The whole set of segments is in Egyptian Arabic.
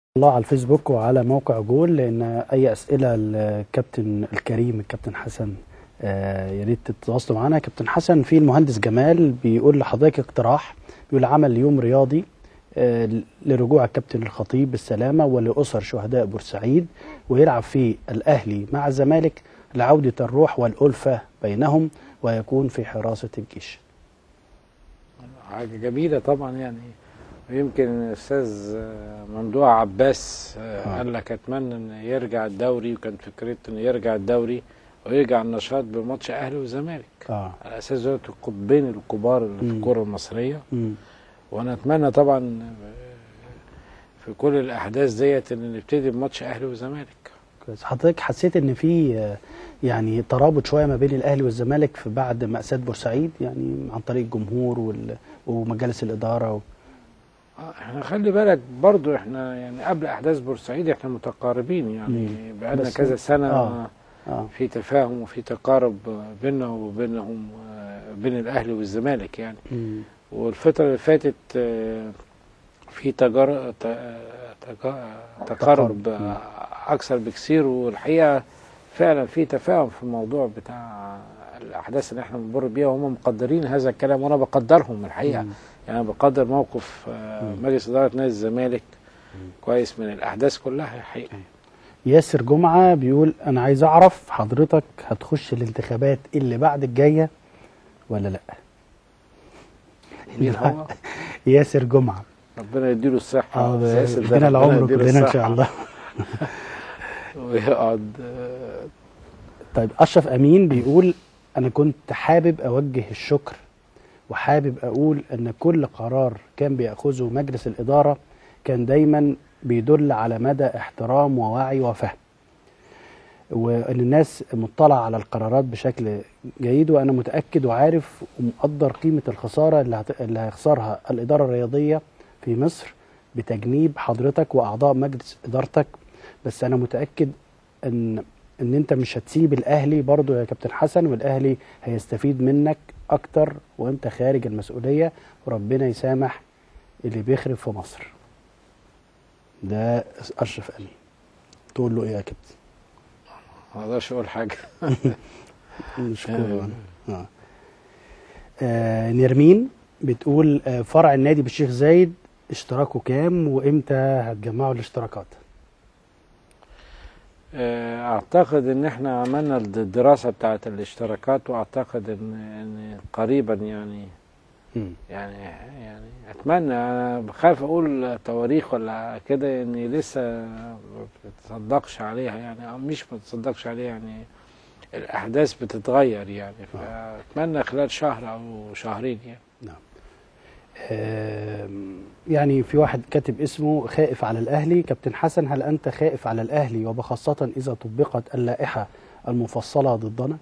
الله على الفيسبوك وعلى موقع جول لان اي اسئله الكابتن الكريم الكابتن حسن آه، يا ريت تتواصلوا معانا كابتن حسن في المهندس جمال بيقول لحضرتك اقتراح بيقول عمل يوم رياضي آه، لرجوع الكابتن الخطيب بالسلامه ولاسر شهداء بورسعيد ويلعب فيه الاهلي مع الزمالك لعوده الروح والالفه بينهم ويكون في حراسه الجيش. حاجة جميلة طبعا يعني ويمكن الأستاذ ممدوح عباس آه. قال لك أتمنى إن يرجع الدوري وكانت فكرته إنه يرجع الدوري ويرجع النشاط بماتش أهلي وزمالك اه على أساس دول القطبين الكبار اللي في مم. الكرة المصرية مم. وأنا أتمنى طبعا في كل الأحداث ديت إن نبتدي بماتش أهلي وزمالك كويس حضرتك حسيت ان في آه، يعني ترابط شويه ما بين الاهلي والزمالك في بعد مأساة بورسعيد يعني عن طريق الجمهور وال- ومجالس الاداره و... آه، احنا خلي بالك برضو احنا يعني قبل احداث بورسعيد احنا متقاربين يعني بقالنا بس- كذا سنه آه. اه في تفاهم وفي تقارب بيننا وبينهم آه، بين الاهلي والزمالك يعني مم. والفتره اللي فاتت آه، في تجار ت- تجا- تقارب آه، اكثر بكثير والحقيقه فعلا في تفاهم في الموضوع بتاع الاحداث اللي احنا بنمر بيها وهم مقدرين هذا الكلام وانا بقدرهم الحقيقه مم. يعني أنا بقدر موقف آه، مم. مجلس اداره نادي الزمالك كويس من الاحداث كلها الحقيقه ياسر جمعه بيقول انا عايز اعرف حضرتك هتخش الانتخابات اللي بعد الجايه ولا لا مين هو؟ ياسر جمعه ربنا يديله الصحه اه السياسي ده ربنا ربنا العمر يديله كلنا ان الصحة. شاء الله ويقعد آه، طيب اشرف امين بيقول انا كنت حابب اوجه الشكر وحابب اقول ان كل قرار كان بياخذه مجلس الاداره كان دايما بيدل على مدى احترام ووعي وفهم وان الناس مطلعه على القرارات بشكل جيد وانا متاكد وعارف ومقدر قيمه الخساره اللي, هت... اللي هيخسرها الاداره الرياضيه في مصر بتجنيب حضرتك واعضاء مجلس ادارتك بس انا متاكد ان ان انت مش هتسيب الاهلي برضو يا كابتن حسن والاهلي هيستفيد منك اكتر وانت خارج المسؤوليه وربنا يسامح اللي بيخرب في مصر ده اشرف امين تقول له ايه يا كابتن ما اقدرش اقول حاجه نشكره آه. آه نرمين بتقول آه فرع النادي بالشيخ زايد اشتراكه كام وامتى هتجمعوا الاشتراكات آه، اعتقد ان احنا عملنا الدراسه بتاعه الاشتراكات واعتقد ان ان قريبا يعني مم. يعني يعني اتمنى انا بخاف اقول تواريخ ولا كده اني لسه ما بتصدقش عليها يعني أو مش ما بتصدقش عليها يعني الاحداث بتتغير يعني فاتمنى خلال شهر او شهرين يعني آم، يعني في واحد كاتب اسمه خائف على الأهلي كابتن حسن هل أنت خائف على الأهلي وبخاصة إذا طبقت اللائحة المفصلة ضدنا؟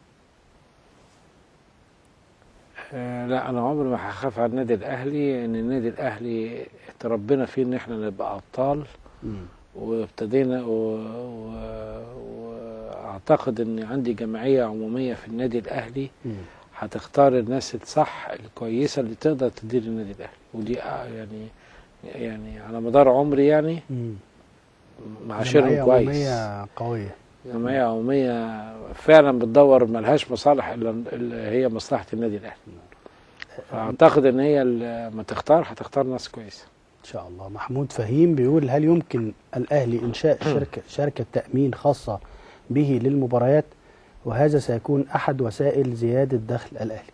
آه، لا انا عمري ما هخاف على النادي الاهلي ان النادي الاهلي تربينا فيه ان احنا نبقى ابطال وابتدينا و- و- واعتقد ان عندي جمعيه عموميه في النادي الاهلي مم. هتختار الناس الصح الكويسه اللي تقدر تدير النادي الاهلي ودي آه، يعني يعني على مدار عمري يعني مم. معاشرهم جمعية كويس عمومية قوية جمعيه عموميه فعلا بتدور ملهاش مصالح الا اللي هي مصلحه النادي الاهلي فاعتقد ان هي لما تختار هتختار ناس كويسه إن شاء الله محمود فهيم بيقول هل يمكن الأهلي إنشاء شركة شركة تأمين خاصة به للمباريات وهذا سيكون أحد وسائل زيادة دخل الأهلي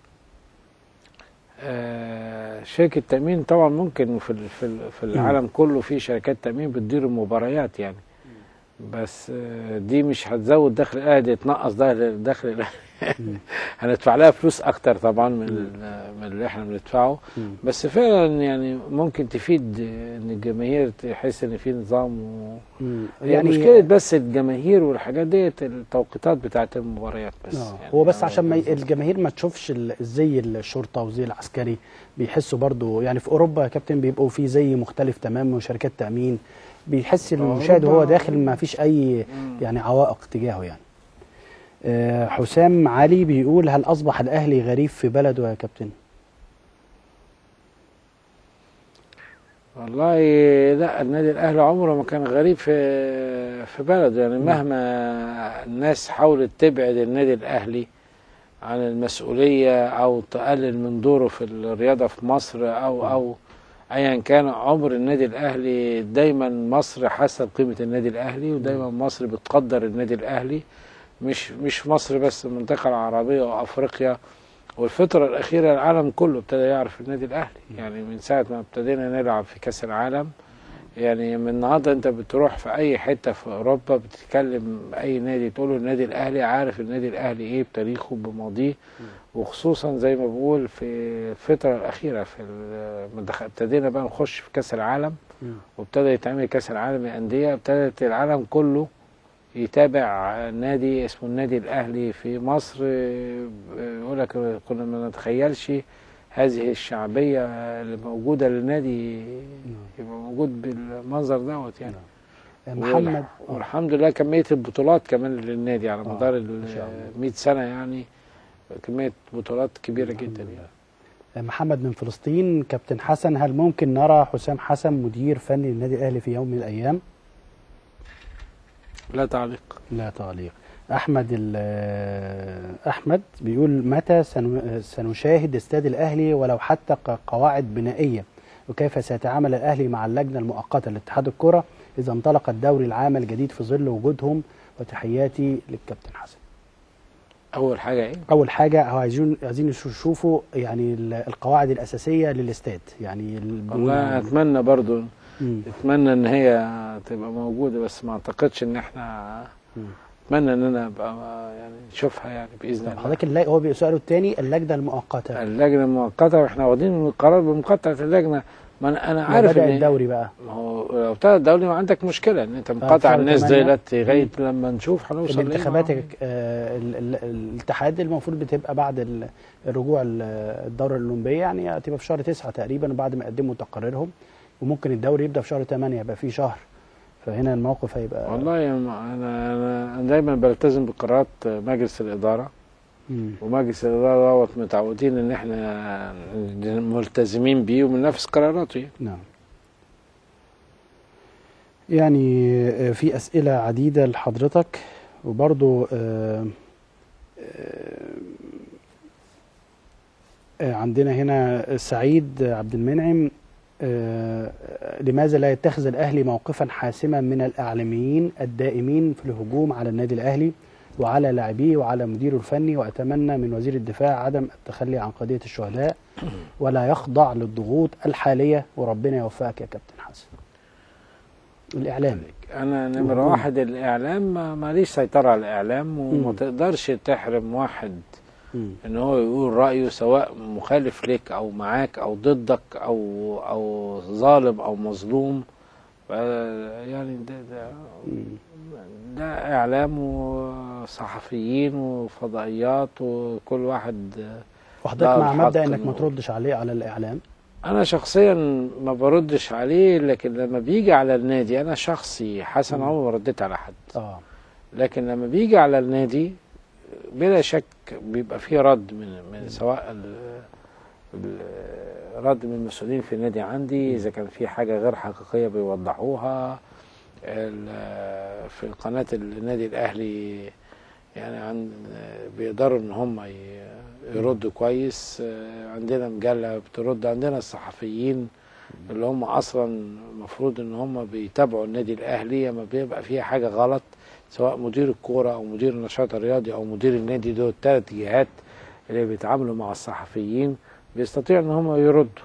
آه، شركة تأمين طبعا ممكن في ال- في ال- في العالم كله في شركات تأمين بتدير المباريات يعني بس آه، دي مش هتزود دخل الاهلي دي تنقص دخل دخل الاهلي مم. هندفع لها فلوس اكتر طبعا من ال- من اللي احنا بندفعه مم. بس فعلا يعني ممكن تفيد ان الجماهير تحس ان في نظام و... مم. يعني مشكلة بس الجماهير والحاجات ديت التوقيتات بتاعت المباريات بس آه. يعني هو بس أنا عشان ما ي- قصدي- الجماهير ما تشوفش ال- زي الشرطه وزي العسكري بيحسوا برضو يعني في اوروبا يا كابتن بيبقوا في زي مختلف تماما وشركات تامين بيحس المشاهد وهو أوروبا- داخل ما فيش اي مم. يعني عوائق تجاهه يعني آه، حسام علي بيقول هل اصبح الاهلي غريب في بلده يا كابتن والله لا النادي الاهلي عمره ما كان غريب في في بلده يعني مهما الناس حاولت تبعد النادي الاهلي عن المسؤوليه او تقلل من دوره في الرياضه في مصر او او ايا كان عمر النادي الاهلي دايما مصر حاسه بقيمه النادي الاهلي ودايما مصر بتقدر النادي الاهلي مش مش مصر بس المنطقه العربيه وافريقيا والفترة الأخيرة العالم كله ابتدى يعرف النادي الأهلي يعني من ساعة ما ابتدينا نلعب في كأس العالم يعني من النهارده أنت بتروح في أي حتة في أوروبا بتتكلم أي نادي تقول له النادي الأهلي عارف النادي الأهلي إيه بتاريخه بماضيه وخصوصا زي ما بقول في الفترة الأخيرة في ال- ما دخل- ابتدينا بقى نخش في كأس العالم مم. وابتدى يتعمل كأس العالم للأندية ابتدت العالم كله يتابع نادي اسمه النادي الأهلي في مصر آه، يقول لك كنا ما نتخيلش هذه الشعبية اللي موجودة للنادي يبقى موجود بالمنظر دوت يعني محمد والح- والحمد لله كمية البطولات كمان للنادي على آه، مدار ما شاء الله. ال 100 سنة يعني كمية بطولات كبيرة جدا يعني محمد من فلسطين كابتن حسن هل ممكن نرى حسام حسن مدير فني للنادي الاهلي في يوم من الايام؟ لا تعليق لا تعليق احمد ال- احمد بيقول متى سن- سنشاهد استاد الاهلي ولو حتى ق- قواعد بنائيه وكيف سيتعامل الاهلي مع اللجنه المؤقته لاتحاد الكره اذا انطلق الدوري العام الجديد في ظل وجودهم وتحياتي للكابتن حسن أول حاجة إيه؟ اول حاجه هو عايزين عايزين يشوفوا يعني ال- القواعد الاساسيه للاستاد يعني والله أتمنى برضو مم. اتمنى ان هي تبقى موجوده بس ما اعتقدش ان احنا مم. اتمنى ان انا ابقى يعني نشوفها يعني باذن طب الله حضرتك الل- هو سؤاله الثاني اللجنه المؤقته اللجنه المؤقته واحنا واخدين القرار بمقاطعه اللجنه ما انا انا ما عارف بدا ان الدوري بقى ما هو لو ابتدى الدوري ما عندك مشكله ان انت مقاطع شهر الناس تمانية. ديت لغايه لما نشوف هنوصل لإيه الانتخابات معاهم. آه، ال- ال- الاتحاد المفروض بتبقى بعد ال- الرجوع ال- الدوره الاولمبيه يعني هتبقى في شهر تسعة تقريبا وبعد ما يقدموا تقاريرهم وممكن الدوري يبدا في شهر 8 يبقى في شهر فهنا الموقف هيبقى والله يا م- انا انا أنا دايما بلتزم بقرارات مجلس الاداره مم. ومجلس الاداره دوت متعودين ان احنا ملتزمين بيه وبننفذ قراراته يعني. نعم يعني آه، في أسئلة عديدة لحضرتك وبرضو آه، آه، عندنا هنا سعيد عبد المنعم آه، لماذا لا يتخذ الأهلي موقفا حاسما من الإعلاميين الدائمين في الهجوم على النادي الأهلي وعلى لاعبيه وعلى مديره الفني وأتمنى من وزير الدفاع عدم التخلي عن قضية الشهداء ولا يخضع للضغوط الحالية وربنا يوفقك يا كابتن حسن الإعلام انا نمره وهجوم. واحد الاعلام ما- ماليش سيطره على الاعلام وما مم. تقدرش تحرم واحد مم. ان هو يقول رايه سواء مخالف لك او معاك او ضدك او او ظالم او مظلوم ف- يعني ده ده مم. ده اعلام وصحفيين وفضائيات وكل واحد وحضرتك لا، مع الحق مبدأ انك ما إنه- تردش عليه على الإعلام انا شخصيا ما بردش عليه لكن لما بيجي على النادي انا شخصي حسن مم. عمري ما رديت على حد اه لكن لما بيجي على النادي بلا شك بيبقى فيه رد من من سواء ال- ال- رد من المسؤولين في النادي عندي اذا كان في حاجه غير حقيقيه بيوضحوها ال- في قناه النادي الاهلي يعني عن بيقدروا ان هم ي- يردوا كويس عندنا مجله بترد عندنا الصحفيين اللي هم اصلا المفروض ان هم بيتابعوا النادي الاهلي لما بيبقى فيها حاجه غلط سواء مدير الكوره او مدير النشاط الرياضي او مدير النادي دول الثلاث جهات اللي بيتعاملوا مع الصحفيين بيستطيعوا ان هم يردوا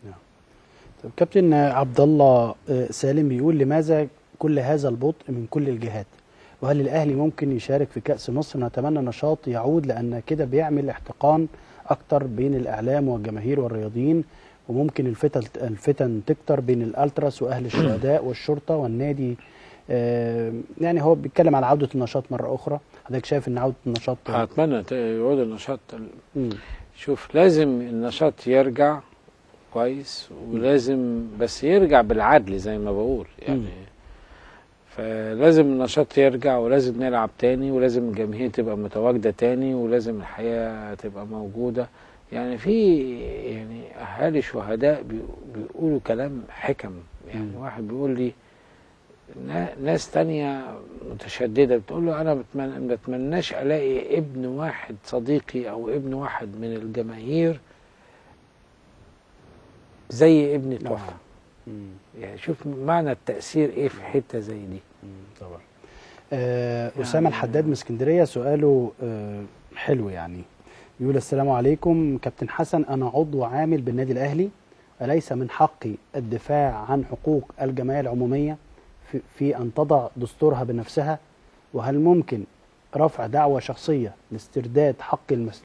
طب كابتن عبد الله آه، سالم بيقول لماذا كل هذا البطء من كل الجهات وهل الأهلي ممكن يشارك في كأس مصر نتمنى نشاط يعود لأن كده بيعمل احتقان أكتر بين الإعلام والجماهير والرياضيين وممكن الفتن الفتن تكتر بين الالتراس واهل الشهداء والشرطه والنادي آه، يعني هو بيتكلم على عوده النشاط مره اخرى حضرتك شايف ان عوده النشاط اتمنى ت- يعود النشاط مم. شوف لازم النشاط يرجع كويس ولازم بس يرجع بالعدل زي ما بقول يعني مم. فلازم النشاط يرجع ولازم نلعب تاني ولازم الجماهير تبقى متواجدة تاني ولازم الحياة تبقى موجودة يعني في يعني اهالي شهداء بي- بيقولوا كلام حكم يعني مم. واحد بيقول لي نا- ناس تانية متشددة بتقول له أنا بتمنى ما بتمناش ألاقي ابن واحد صديقي أو ابن واحد من الجماهير زي ابني توفى مم. يعني شوف معنى التأثير إيه في حتة زي دي مم. طبعا آه يعني- أسامة الحداد من اسكندرية سؤاله آه حلو يعني يقول السلام عليكم كابتن حسن أنا عضو عامل بالنادي الأهلي أليس من حقي الدفاع عن حقوق الجمعية العمومية في, في أن تضع دستورها بنفسها وهل ممكن رفع دعوى شخصية لاسترداد حق المس